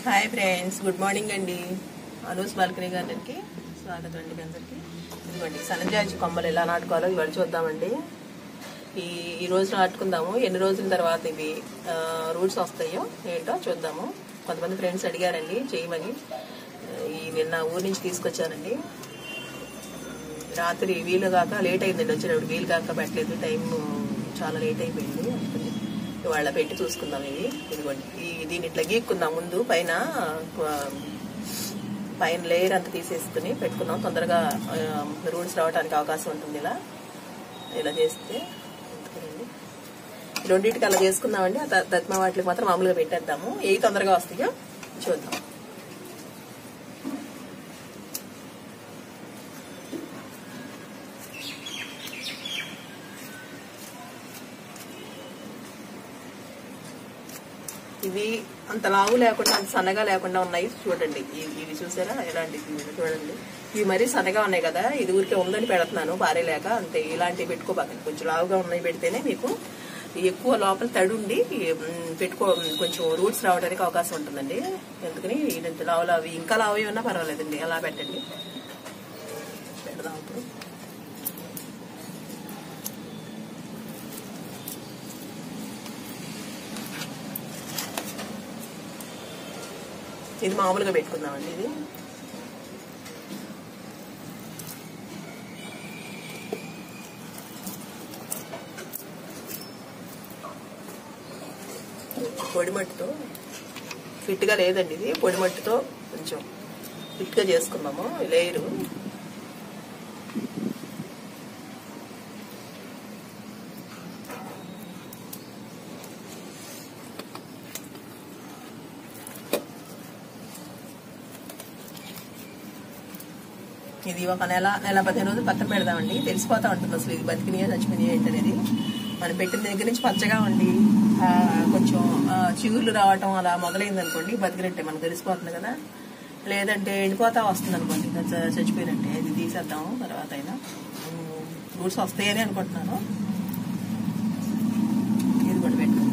Hi friends good morning అండి Anu's balcony గార్డెన్కి స్వాగతం అండి మీ అందరికీ ఇదిగోండి సన్నజాజి కొమ్మలు ఎలా నాటుకోవాలో ఇవాళ చూద్దామండి ఈ ఈ రోజు నాటుకుందాము ఎన్ని రోజుల తర్వాత ఇవి రూట్స్ వస్తాయో ఏంటో చూద్దాము కొంతమంది ఫ్రెండ్స్ అడిగారండి చేయమని ఆ, ఈ నిన్న ఊరి నుంచి తీసుకొచ్చానండి రాత్రి వీలు కాక లేట్ అయిందండి వచ్చేటప్పుడు వీలు కాక పెట్టలేదు టైం చాలా లేట్ అయిపోయింది అందుకని ఇవాళ పెట్టి చూసుకుందాం ఇవి ఇదిగోండి ఈ దీన్ని ఇట్లా గీక్కుందాం ముందు పైన ఆ, పైన లేయర్ అంతా తీసేసుకుని పెట్టుకుందాం తొందరగా రూట్స్ రావడానికి అవకాశం ఉంటుంది ఇలా ఇలా చేస్తే అందుకనండి. ఈ రెండింటికి అలా చేసుకుందామండి ఆ త- తత్మ వాటికి మాత్రం మామూలుగా పెట్టేద్దాము ఏ తొందరగా వస్తాయో చూద్దాం ఇవి అంత లావు లేకుండా అంత సన్నగా లేకుండా ఉన్నాయి చూడండి ఇ- ఇవి చూసారా ఎలాంటివి ఇవి చూడండి ఇవి మరీ సన్నగా ఉన్నాయి కదా ఇది ఊరికే ఉందని పెడుతున్నాను పారేలేక అంతే ఇలాంటివి పెట్టుకోబాకండి కొంచెం లావుగా ఉన్నాయి పెడితేనే మీకు ఎక్కువ లోపల తడుండి మ్, పెట్టుకో కొంచెం రూట్స్ రావడానికి అవకాశం ఉంటుందండి ఎందుకని ఇదంత లావు లావు ఇంకా లావు ఉన్నా పర్వాలేదండి అలా పెట్టండి పెడదాం ఇప్పుడు ఇది మామూలుగా పెట్టుకుందామండి ఇది పొడి మట్టితో ఫిట్గా లేదండి ఇది పొడి మట్టితో కొంచెం ఫిట్గా చేసుకున్నాము లేయరు ఇది ఒక నెల నెల పదిహేను రోజులు పక్కన పెడదామండి తెలిసిపోతా ఉంటుంది అసలు ఇది బతికినాయా చచ్చిపోయినాయా ఏంటనేది మనం పెట్టిన దగ్గర నుంచి పచ్చగా ఉండి ఆ, కొంచెం ఆ, చిగుర్లు రావటం అలా మొదలైంది అనుకోండి బతికినట్టే మనకు తెలిసిపోతుంది కదా లేదంటే ఎండిపోతా వస్తుంది అనుకోండి ఇంకా చ- చచ్చిపోయినట్టే ఇది తీసేద్దాము తర్వాత అయినా రూట్స్ వస్తాయని అనుకుంటున్నాను ఇది కూడా పెట్టుకుందాం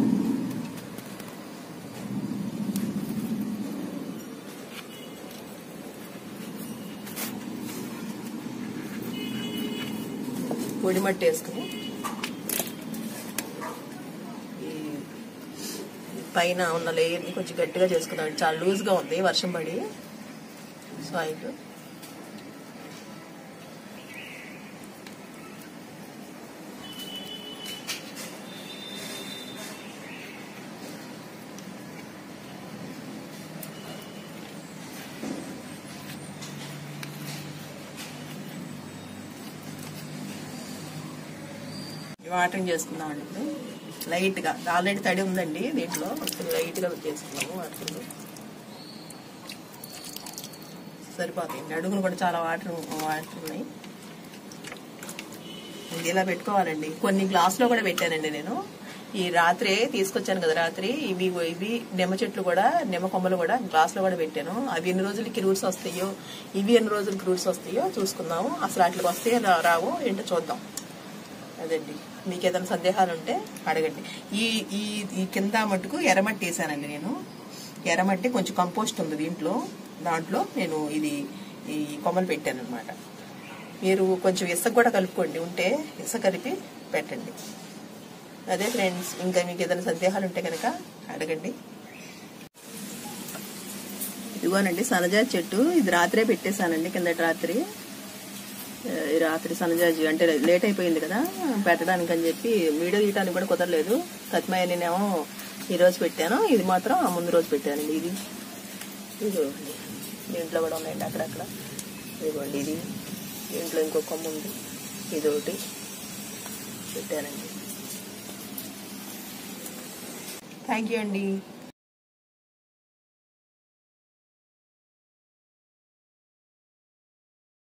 పొడి మట్టి వేసుకుని ఈ పైన ఉన్న లేయర్ని కొంచెం గట్టిగా చేసుకుందాం చాలా లూజ్గా ఉంది వర్షం పడి సాయిల్ వాటరింగ్ చేసుకుందామండి ఇప్పుడు లైట్గా ఆల్రెడీ తడి ఉందండి దీంట్లో కొంచెం లైట్గా చేసుకున్నాము వాటర్ సరిపోతాయి అడుగులు కూడా చాలా వాటర్ వాటర్ ఉన్నాయి ఇది ఇలా పెట్టుకోవాలండి కొన్ని గ్లాసులో కూడా పెట్టానండి నేను ఈ రాత్రే తీసుకొచ్చాను కదా రాత్రి ఇవి ఇవి నిమ్మ చెట్లు కూడా నిమ్మ కొమ్మలు కూడా గ్లాసులో కూడా పెట్టాను అవి ఎన్ని రోజులకి రూట్స్ వస్తాయో ఇవి ఎన్ని రోజులకి రూట్స్ వస్తాయో చూసుకుందాము అసలు వాటికి వస్తాయో రా- రావో ఏంటో చూద్దాం అదండి మీకు ఏదైనా సందేహాలు ఉంటే అడగండి ఈ ఈ ఈ కింద మట్టుకు ఎర్రమట్టి వేసానండి నేను ఎర్రమట్టి కొంచెం కంపోస్ట్ ఉంది దీంట్లో దాంట్లో నేను ఇది ఈ కొమ్మలు పెట్టాను అనమాట మీరు కొంచెం ఇసుక కూడా కలుపుకోండి ఉంటే ఇసుక కలిపి పెట్టండి అదే ఫ్రెండ్స్ ఇంకా మీకు ఏదైనా సందేహాలు ఉంటే కనుక అడగండి ఇదిగోనండి సనజాజి చెట్టు ఇది రాత్రే పెట్టేశానండి కిందటి రాత్రి ఆ, ఈ రాత్రి సన్నజాజి అంటే లేట్ అయిపోయింది కదా పెట్టడానికి అని చెప్పి వీడియో తీయడానికి కూడా కుదరలేదు తత్మయ్య నేనేమో ఈ రోజు పెట్టాను ఇది మాత్రం ఆ ముందు రోజు పెట్టానండి ఇది ఇదిగోండి దీంట్లో కూడా ఉన్నాయండి అక్కడక్కడ ఇదిగోండి ఇది దీంట్లో ఇంకో కొమ్మ ఉంది ఇది ఒకటి పెట్టానండి థ్యాంక్ యూ అండి